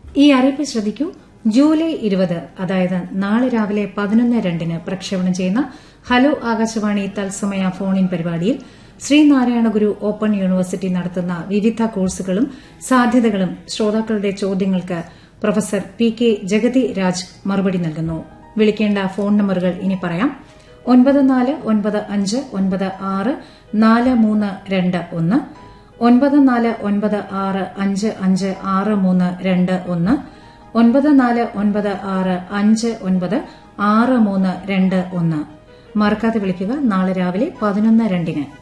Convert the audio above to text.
ഈ അറിയിപ്പ് ശ്രദ്ധിക്കൂ ജൂലൈ ഇരുപത് അതായത് നാളെ രാവിലെ പതിനൊന്ന് രണ്ടിന് പ്രക്ഷേപണം ചെയ്യുന്ന ഹലോ ആകാശവാണി തത്സമയ ഫോൺ ഇൻ പരിപാടിയിൽ ശ്രീനാരായണ ഗുരു ഓപ്പൺ യൂണിവേഴ്സിറ്റി നടത്തുന്ന വിവിധ കോഴ്സുകളും സാധ്യതകളും ശ്രോതാക്കളുടെ ചോദ്യങ്ങൾക്ക് professor P K Jagathi Raj മറുപടി നൽകുന്നു വിളിക്കേണ്ട ഫോൺ നമ്പറുകൾ ഇനി പറയാം ഒൻപത് നാല് ഒൻപത് അഞ്ച് ഒൻപത് ആറ് നാല് മൂന്ന് രണ്ട് ഒന്ന് ഒൻപത് നാല് ഒൻപത് ആറ് അഞ്ച് അഞ്ച് ആറ് മൂന്ന് രണ്ട് ഒന്ന് ഒൻപത് നാല് ഒൻപത് ആറ് അഞ്ച് ഒൻപത് ആറ് മൂന്ന് രണ്ട് ഒന്ന് മറക്കാതെ വിളിക്കുക നാളെ രാവിലെ പതിനൊന്ന് രണ്ടിന്